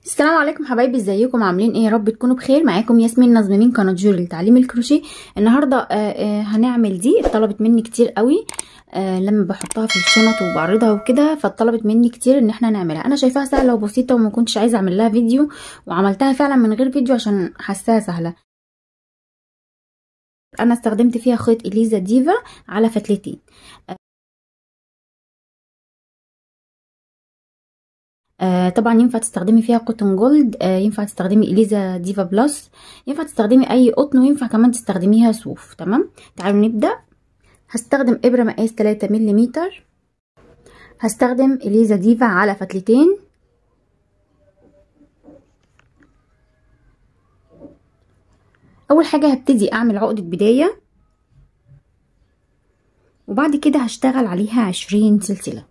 السلام عليكم حبايبي ازيكم عاملين ايه يا رب تكونوا بخير معاكم ياسمين نظم من قناه جوري لتعليم الكروشيه النهارده آه آه هنعمل دي طلبت مني كتير قوي آه لما بحطها في الشنط وبعرضها وكده فطلبت مني كتير ان احنا نعملها انا شايفاها سهله وبسيطه وما كنتش عايزه اعمل لها فيديو وعملتها فعلا من غير فيديو عشان حاساها سهله انا استخدمت فيها خيط اليزا ديفا على فتلتين آه طبعا ينفع تستخدمي فيها قطن جولد آه ينفع تستخدمي اليزا ديفا بلس ينفع تستخدمي اي قطن وينفع كمان تستخدميها صوف تمام تعالوا نبدا هستخدم ابره مقاس 3 ملم هستخدم اليزا ديفا على فتلتين اول حاجه هبتدي اعمل عقده بدايه وبعد كده هشتغل عليها عشرين سلسله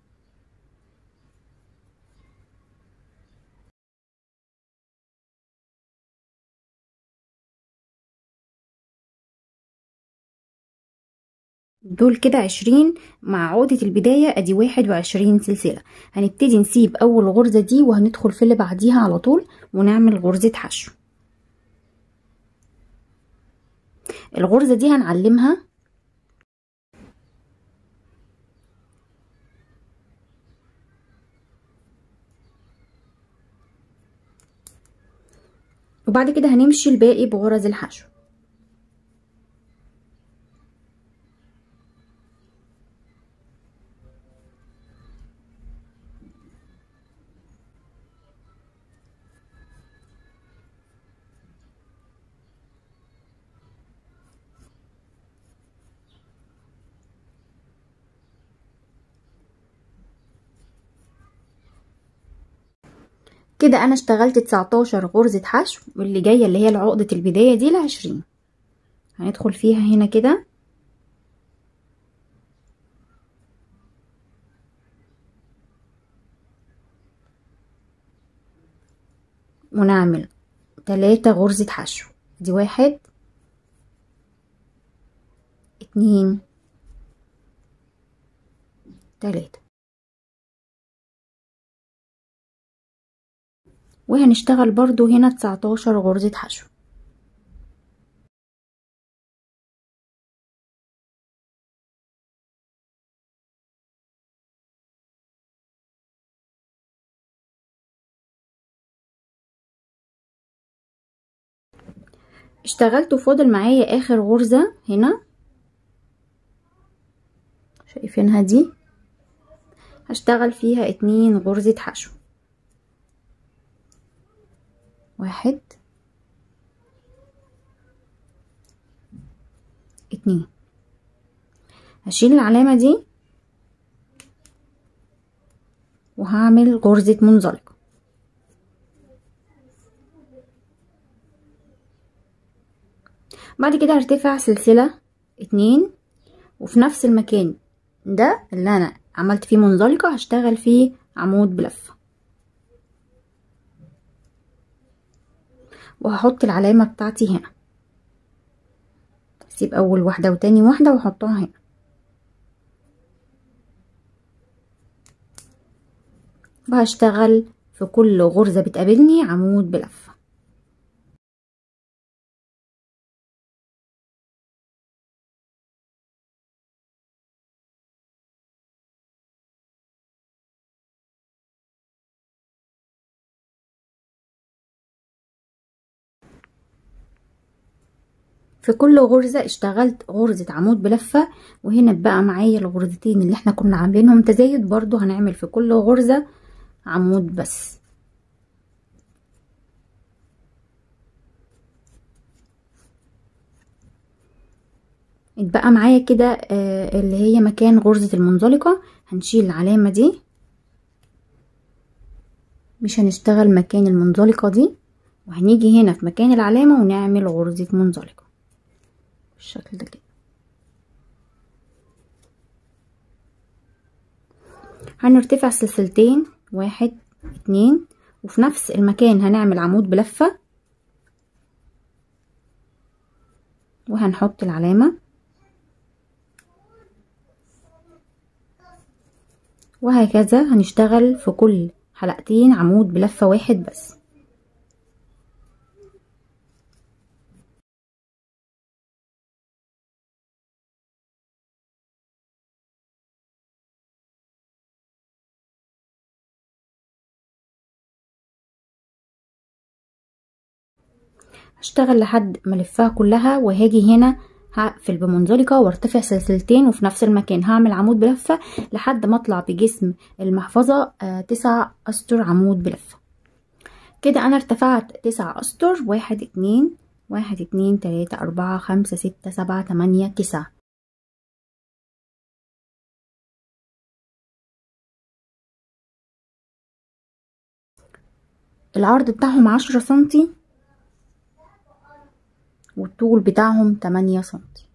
دول كده عشرين مع عقدة البداية ادي واحد وعشرين سلسلة هنبتدي نسيب اول غرزة دي وهندخل في اللي بعديها على طول ونعمل غرزة حشو الغرزة دي هنعلمها وبعد كده هنمشي الباقي بغرز الحشو كده انا اشتغلت 19 غرزة حشو واللي جاية اللي هي العقدة البداية دي لعشرين هندخل فيها هنا كده ونعمل تلاتة غرزة حشو دي واحد اتنين تلاتة وهنشتغل برضو هنا 19 غرزة حشو اشتغلت وفاضل معايا اخر غرزة هنا شايفينها دي هشتغل فيها اتنين غرزة حشو واحد اتنين هشيل العلامة دي وهعمل غرزة منزلقة بعد كده هرتفع سلسلة اتنين وفي نفس المكان ده اللي انا عملت فيه منزلقة هشتغل فيه عمود بلفه وهحط العلامة بتاعتي هنا اسيب اول واحدة وتاني واحدة واحطها هنا وهشتغل في كل غرزة بتقابلني عمود بلفة في كل غرزة اشتغلت غرزة عمود بلفة وهنا بقى معايا الغرزتين اللي احنا كنا عاملينهم تزايد برضو هنعمل في كل غرزة عمود بس اتبقى معايا كده آه اللي هي مكان غرزة المنزلقة هنشيل العلامة دي مش هنشتغل مكان المنزلقة دي وهنيجي هنا في مكان العلامة ونعمل غرزة منزلقة بالشكل ده كده هنرتفع سلسلتين واحد اتنين وفي نفس المكان هنعمل عمود بلفة وهنحط العلامة وهكذا هنشتغل في كل حلقتين عمود بلفة واحد بس هشتغل لحد ما الفها كلها وهاجي هنا هقفل بمنزلقة وارتفع سلسلتين وفي نفس المكان هعمل عمود بلفة لحد ما اطلع بجسم المحفظة آه تسع اسطر عمود بلفة كده انا ارتفعت تسع اسطر واحد اتنين واحد اتنين تلاتة اربعة خمسة ستة سبعة تمانية تسعة العرض بتاعهم عشرة سنتي والطول بتاعهم تمانية سنتي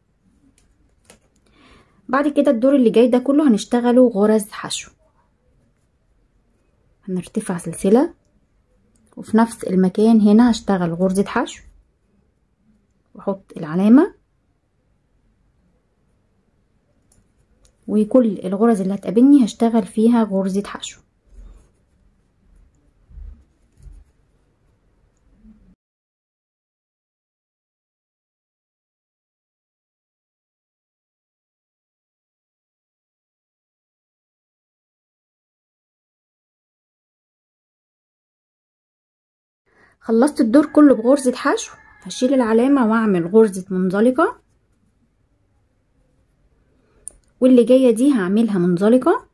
بعد كده الدور اللي جاي ده كله هنشتغله غرز حشو هنرتفع سلسلة وفي نفس المكان هنا هشتغل غرزة حشو واحط العلامة وكل الغرز اللي هتقابلني هشتغل فيها غرزة حشو خلصت الدور كله بغرزة حشو هشيل العلامة واعمل غرزة منزلقة واللي جاية دي هعملها منزلقة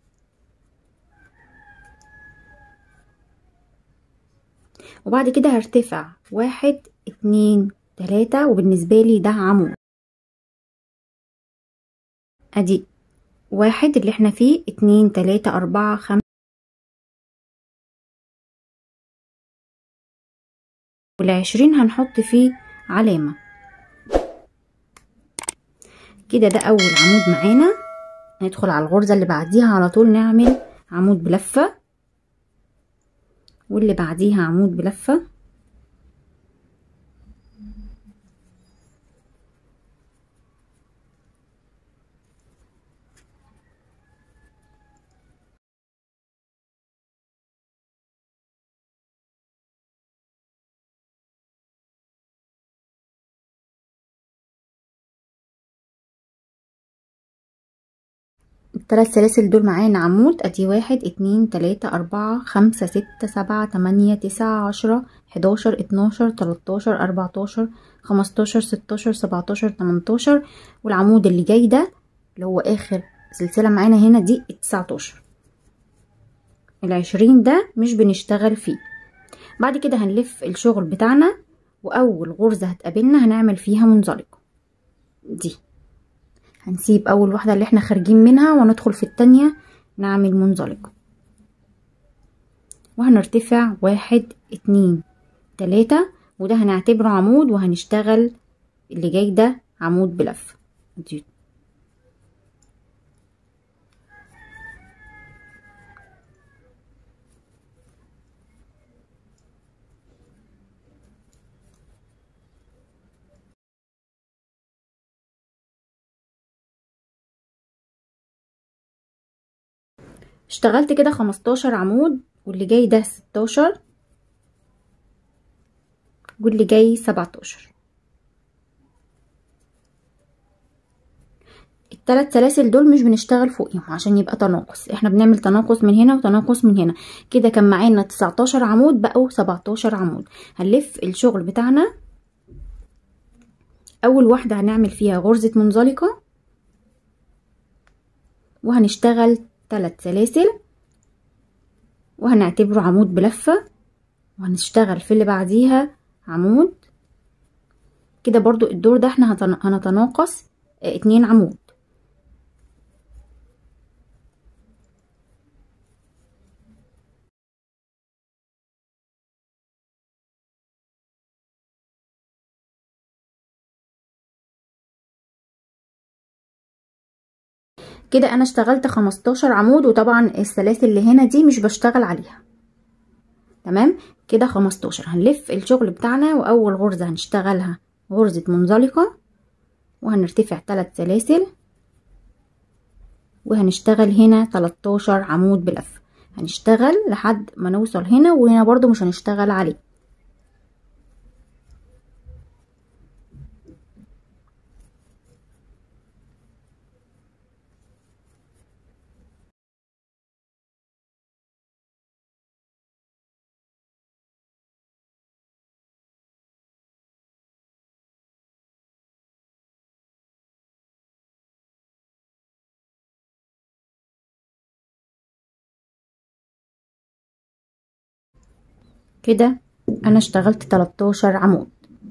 وبعد كده هرتفع واحد اتنين تلاتة وبالنسبة لي ده عمود ادي واحد اللي احنا فيه اتنين تلاتة اربعة خمسة والعشرين هنحط فيه علامة كده ده اول عمود معانا ندخل على الغرزة اللي بعديها على طول نعمل عمود بلفة واللي بعديها عمود بلفة التلات سلاسل دول معانا عمود ادي واحد اتنين تلاتة اربعة خمسة ستة سبعة تمانية تسعة عشرة حداشر اتناشر تلاتاشر اربعتاشر خمستاشر ستاشر سبعتاشر تمنتاشر والعمود اللي جاي ده اللي هو اخر سلسلة معانا هنا دي التسعتاشر العشرين ده مش بنشتغل فيه بعد كده هنلف الشغل بتاعنا واول غرزة هتقابلنا هنعمل فيها منزلقة دي هنسيب اول واحدة اللي احنا خارجين منها وندخل في التانية نعمل منزلقة وهنرتفع واحد اتنين تلاتة وده هنعتبره عمود وهنشتغل اللي جاي ده عمود بلف دي اشتغلت كده خمستاشر عمود واللي جاي ده ستاشر واللي جاي سبعتاشر التلات سلاسل دول مش بنشتغل فوقيهم عشان يبقى تناقص احنا بنعمل تناقص من هنا وتناقص من هنا كده كان معانا تسعتاشر عمود بقوا سبعتاشر عمود هنلف الشغل بتاعنا اول واحدة هنعمل فيها غرزة منزلقة وهنشتغل تلات سلاسل وهنعتبره عمود بلفة وهنشتغل في اللي بعديها عمود كده برضو الدور ده احنا هنتناقص اه اتنين عمود كده انا اشتغلت خمستاشر عمود وطبعا السلاسل اللي هنا دي مش بشتغل عليها تمام كده خمستاشر هنلف الشغل بتاعنا واول غرزة هنشتغلها غرزة منزلقة وهنرتفع تلات سلاسل وهنشتغل هنا تلاتاشر عمود بلف هنشتغل لحد ما نوصل هنا وهنا برضو مش هنشتغل عليه كده انا اشتغلت 13 عمود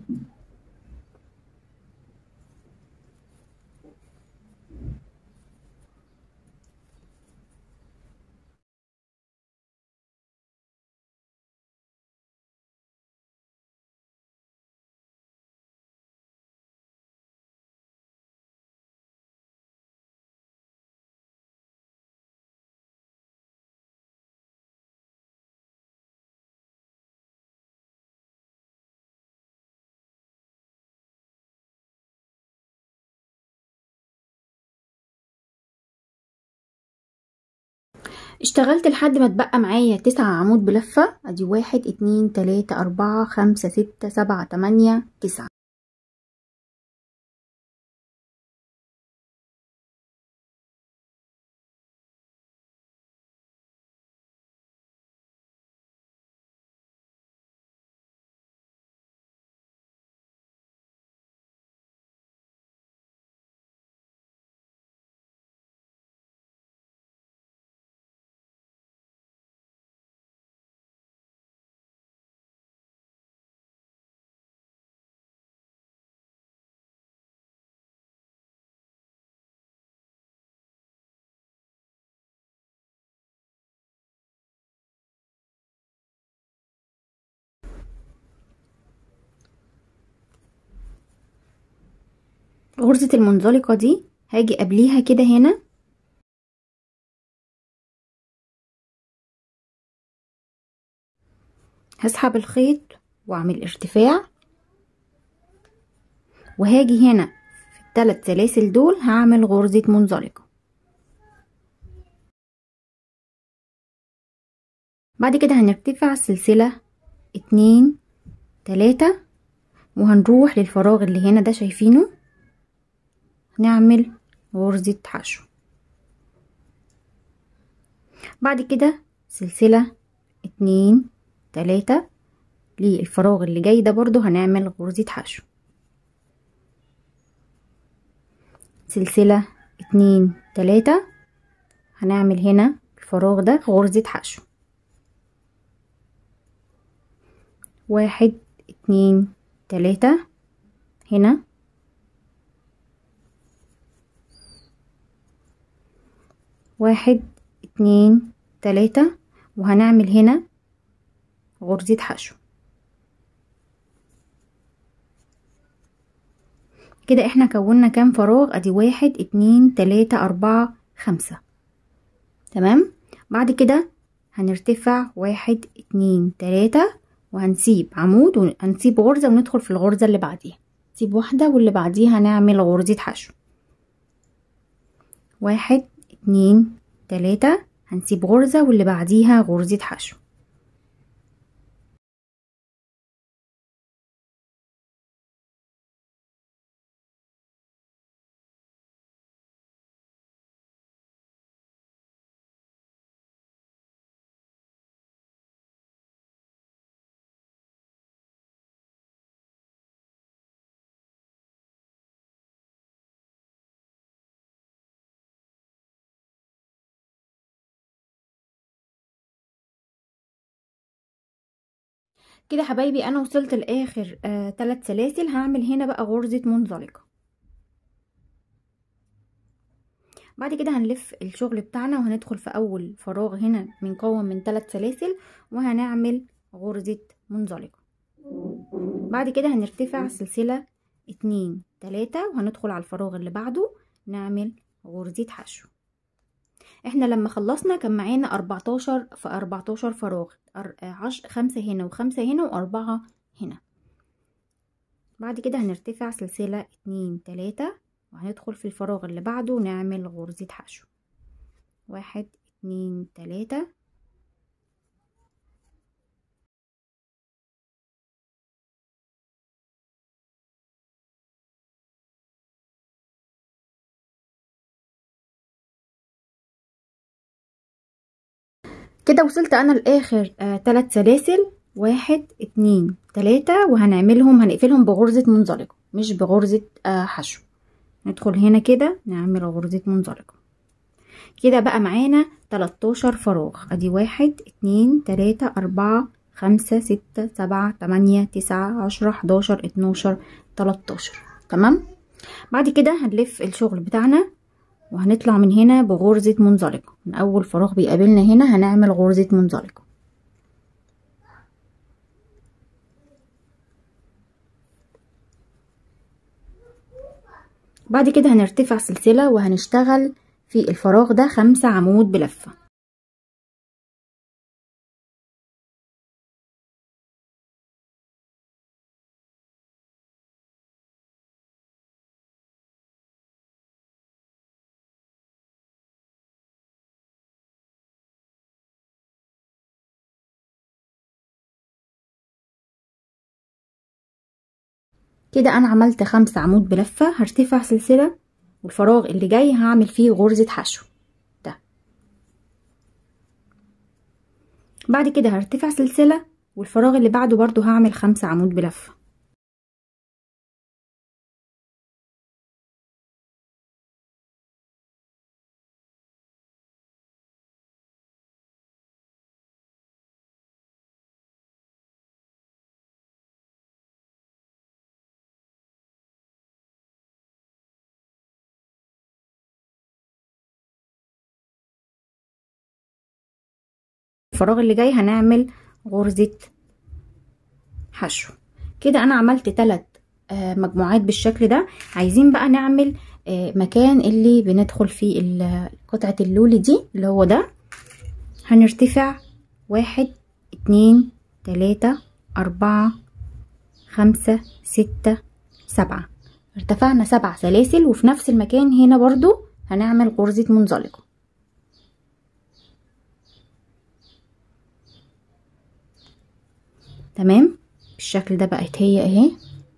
اشتغلت لحد ما اتبقى معايا تسعة عمود بلفة ادي واحد اتنين تلاتة اربعة خمسة ستة سبعة تمانية تسعة غرزة المنزلقة دي هاجي قبليها كده هنا هسحب الخيط واعمل ارتفاع وهاجي هنا في الثلاث سلاسل دول هعمل غرزة منزلقة بعد كده هنرتفع سلسلة اتنين تلاتة وهنروح للفراغ اللي هنا ده شايفينه نعمل غرزة حشو بعد كده سلسلة اتنين تلاتة للفراغ اللي جاي ده برضو هنعمل غرزة حشو سلسلة اتنين تلاتة هنعمل هنا الفراغ ده غرزة حشو واحد اتنين تلاتة هنا واحد اتنين تلاتة وهنعمل هنا غرزة حشو كده احنا كونا كام فراغ ادي واحد اتنين تلاتة اربعة خمسة تمام بعد كده هنرتفع واحد اتنين تلاتة وهنسيب عمود وهنسيب غرزة وندخل في الغرزة اللي بعديها نسيب واحدة واللي بعديها نعمل غرزة حشو واحد اتنين تلاتة هنسيب غرزة واللي بعديها غرزة حشو كده حبايبي انا وصلت لاخر آه تلات سلاسل هعمل هنا بقى غرزة منزلقة بعد كده هنلف الشغل بتاعنا وهندخل في اول فراغ هنا بنكون من تلات سلاسل وهنعمل غرزة منزلقة بعد كده هنرتفع سلسلة اتنين تلاتة وهندخل على الفراغ اللي بعده نعمل غرزة حشو احنا لما خلصنا كان معانا اربعتاشر في اربعتاشر فراغ عش خمسة هنا وخمسة هنا واربعة هنا بعد كده هنرتفع سلسلة اتنين تلاتة وهندخل في الفراغ اللي بعده نعمل غرزة حشو واحد اتنين تلاتة كده وصلت انا لاخر آه تلات سلاسل واحد اتنين تلاتة وهنعملهم هنقفلهم بغرزة منزلقة مش بغرزة آه حشو ندخل هنا كده نعمل غرزة منزلقة كده بقى معانا تلاتاشر فراغ ادي واحد اتنين تلاتة اربعة خمسة ستة سبعة تمانية تسعة عشرة حداشر اتناشر تلاتاشر تمام بعد كده هنلف الشغل بتاعنا وهنطلع من هنا بغرزة منزلقة من اول فراغ بيقابلنا هنا هنعمل غرزة منزلقة بعد كده هنرتفع سلسلة وهنشتغل في الفراغ ده خمسة عمود بلفة كده انا عملت خمسة عمود بلفة هرتفع سلسلة والفراغ اللي جاي هعمل فيه غرزة حشو ده بعد كده هرتفع سلسلة والفراغ اللي بعده برضو هعمل خمسة عمود بلفة الفراغ اللي جاي هنعمل غرزة حشو كده انا عملت تلات آه مجموعات بالشكل ده عايزين بقى نعمل آه مكان اللي بندخل فيه قطعة اللولي دي اللي هو ده هنرتفع واحد اتنين تلاتة اربعة خمسة ستة سبعة ارتفعنا سبع سلاسل وفي نفس المكان هنا برضو هنعمل غرزة منزلقة تمام بالشكل ده بقت هي اهي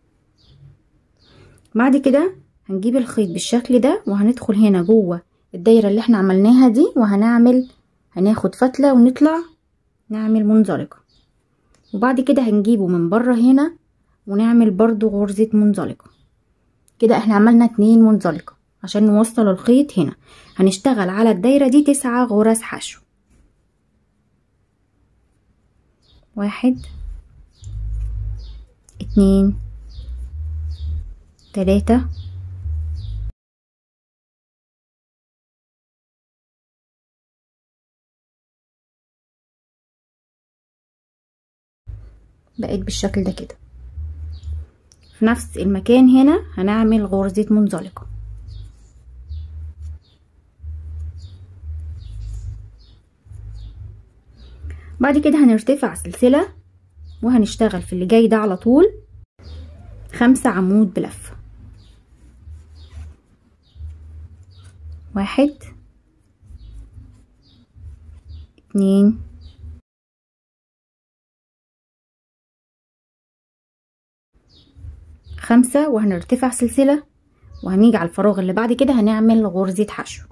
بعد كده هنجيب الخيط بالشكل ده وهندخل هنا جوه الدايره اللي احنا عملناها دي وهنعمل هناخد فتله ونطلع نعمل منزلقه وبعد كده هنجيبه من بره هنا ونعمل برضو غرزه منزلقه كده احنا عملنا اتنين منزلقه عشان نوصل الخيط هنا هنشتغل على الدايره دي تسعة غرز حشو واحد اتنين تلاتة بقت بالشكل ده كده في نفس المكان هنا هنعمل غرزة منزلقة بعد كده هنرتفع سلسلة وهنشتغل في اللي جاي ده على طول خمسة عمود بلفة واحد اتنين خمسة وهنرتفع سلسلة وهنيجي على الفراغ اللي بعد كده هنعمل غرزة حشو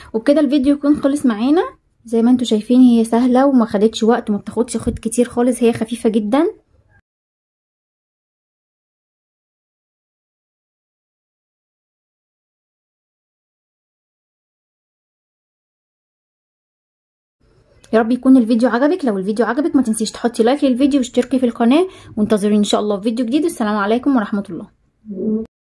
وبكده الفيديو يكون خلص معانا زي ما انتوا شايفين هي سهله وما خدتش وقت وما بتاخدش خيط كتير خالص هي خفيفه جدا يا رب يكون الفيديو عجبك لو الفيديو عجبك ما تنسيش تحطي لايك للفيديو واشتركي في القناه وانتظروني ان شاء الله في فيديو جديد والسلام عليكم ورحمه الله